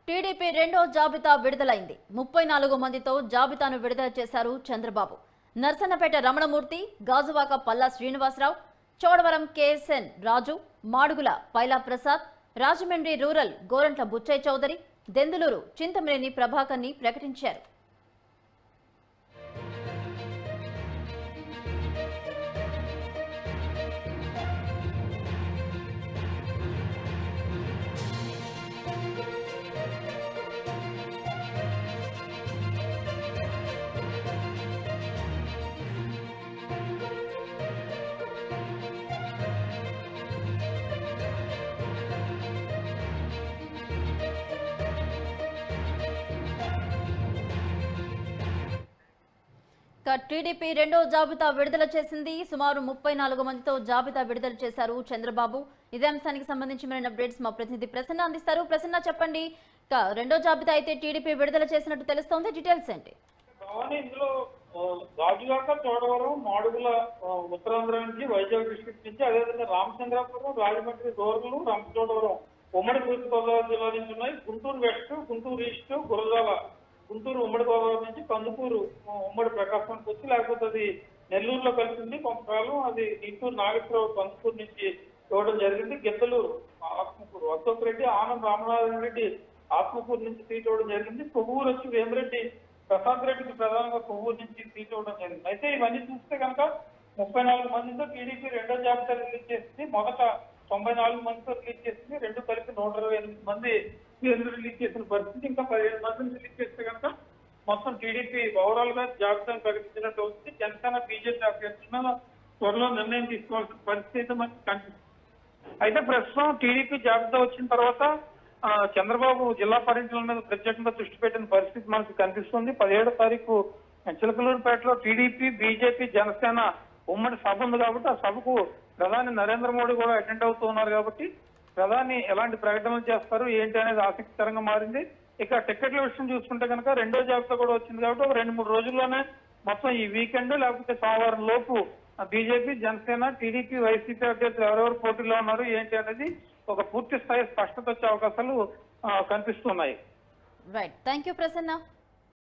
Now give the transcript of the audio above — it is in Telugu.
టీడీపీ రెండో జాబితా విడుదలైంది ముప్పై నాలుగు మందితో జాబితాను విడుదల చేశారు చంద్రబాబు నర్సన్నపేట రమణమూర్తి గాజువాక పల్లా శ్రీనివాసరావు చోడవరం కేఎస్ఎన్ రాజు మాడుగుల పైలా ప్రసాద్ రాజమండ్రి రూరల్ గోరంట్ల బుచ్చయ్య చౌదరి దెందులూరు చింతమనేని ప్రభాకర్ని ప్రకటించారు ఇక టీడీపీ రెండో జాబితా విడుదల చేసింది సుమారు ముప్పై నాలుగు మందితో జాబితా విడుదల చేశారు చంద్రబాబు ఇదే అంశానికి సంబంధించి మరిన్ని అప్డేట్స్ మా ప్రతినిధి ప్రసన్న అందిస్తారు ప్రసన్న చెప్పండి ఇక రెండో జాబితా అయితే టీడీపీ విడుదల చేసినట్టు తెలుస్తోంది డీటెయిల్స్ ఏంటి భవానీ ఇందులో ఆ, గాజువాక చోడవరం మాడుగుల ఆ, ఉత్తరాంధ్ర నుంచి వైజాగ్ డిస్ట్రిక్ట్ నుంచి అదేవిధంగా రామచంద్రాపురం రాజమండ్రి దూరంలో రంపచోడవరం ఉమ్మడి తూర్పుగోదావరి జిల్లా నుంచి ఉన్నాయి గుంటూరు వెస్ట్ గుంటూరు ఈస్ట్ గురజాల గుంటూరు ఉమ్మడి గోదావరి నుంచి కందుకూరు ఆ, ఉమ్మడి ప్రకాశానికి వచ్చి లేకపోతే అది నెల్లూరులో కలిసింది కొంతకాలం అది నిట్టూరు నాగేశ్వరరావు కందుకూరు నుంచి ఇవ్వడం జరిగింది గిద్దలూరు ఆత్మకూరు అశోక్ రెడ్డి ఆనంద్ రామనారాయణ రెడ్డి ఆత్మకూరు నుంచి సీట్ ఇవ్వడం జరిగింది కొవ్వూరు వచ్చి వేమిరెడ్డి ప్రశాంత్ రెడ్డికి ప్రధానంగా కొవ్వూరు నుంచి సీట్ ఇవ్వడం జరిగింది అయితే ఇవన్నీ చూస్తే కనుక ముప్పై నాలుగు మందితో టీడీపీ రెండో జాబితా రిలీజ్ చేసింది మొదట తొంభై నాలుగు మందితో రిలీజ్ చేసింది రెండు కలిపి నూట ఇరవై ఎనిమిది మంది పేర్లు రిలీజ్ చేసిన పరిస్థితి ఇంకా పదిహేను మందిని రిలీజ్ చేస్తే కనుక మొత్తం టీడీపీ ఓవరాల్ గా జాబితాను ప్రకటించినట్టు వస్తుంది జనసేన బీజేపీ అభ్యర్థుల త్వరలో నిర్ణయం తీసుకోవాల్సిన పరిస్థితి అయితే మనకి కనిపిస్తుంది అయితే ప్రస్తుతం టీడీపీ జాబితా వచ్చిన తర్వాత ఆ, చంద్రబాబు జిల్లా పర్యటనల మీద ప్రత్యేకంగా దృష్టి పెట్టిన పరిస్థితి మనకు కనిపిస్తుంది పదిహేడో తారీఖు చిలకలూరుపేటలో టీడీపీ బీజేపీ జనసేన ఉమ్మడి సభ ఉంది కాబట్టి ఆ సభకు ప్రధాని నరేంద్ర మోడీ కూడా అటెండ్ అవుతూ ఉన్నారు కాబట్టి ప్రధాని ఎలాంటి ప్రకటనలు చేస్తారు ఏంటి అనేది ఆసక్తికరంగా మారింది ఇక టికెట్ల విషయం చూసుకుంటే కనుక రెండో జాబితా కూడా వచ్చింది కాబట్టి ఒక రెండు మూడు రోజుల్లోనే మొత్తం ఈ వీకెండ్ లేకపోతే సోమవారం లోపు బీజేపీ జనసేన టీడీపీ వైసీపీ అభ్యర్థులు ఎవరెవరు పోటీలో ఉన్నారు ఏంటి అనేది ఒక పూర్తి స్థాయి స్పష్టత వచ్చే అవకాశాలు ఆ, కనిపిస్తున్నాయి రైట్ థ్యాంక్ యూ ప్రసన్న